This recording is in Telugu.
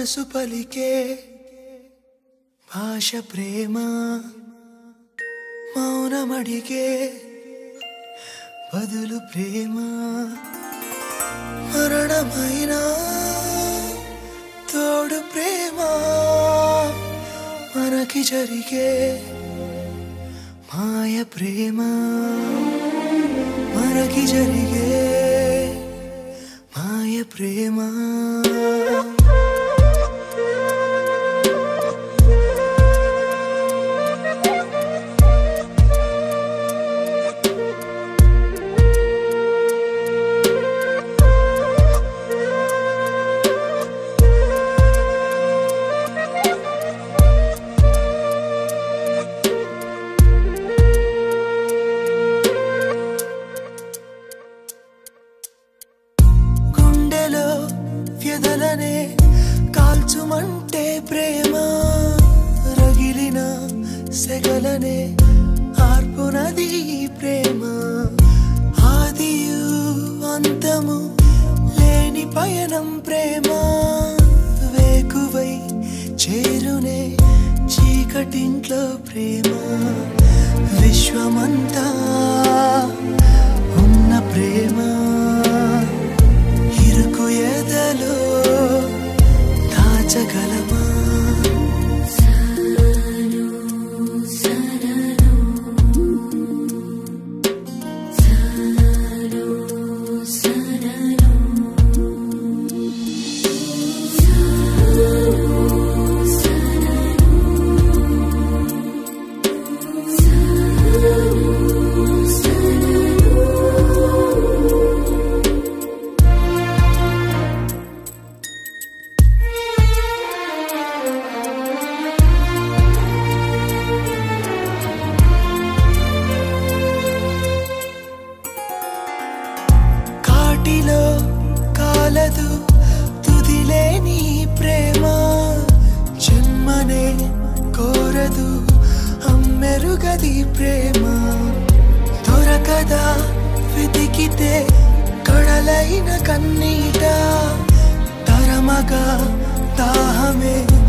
మనసు పలికే భాష ప్రేమ మౌనమడిగే బదులు ప్రేమ మరణమైన తోడు ప్రేమ మనకి జరిగే మాయ ప్రేమ మనకి జరిగే మాయ ప్రేమ గుండెలో వ్యధలనే కాల్చుమంటే ప్రేమ రగిలిన సెగలనే ఆర్పునది ఈ ప్రేమ ఆదియు అంతము లేని పయనం ప్రేమ వేకువై చేరునే చీకటింట్లో ప్రేమ విశ్వమంతా ఉన్న ప్రేమ ఇరుకు ఎదలో దాచగలమా కాటిలో కాలదు తుదిలేని ప్రేమ జన్మనే కోరదు అమ్మెరుగది ప్రేమ దొరకదా వెతికితే కడలైన కన్నీట తరమగా దాహమే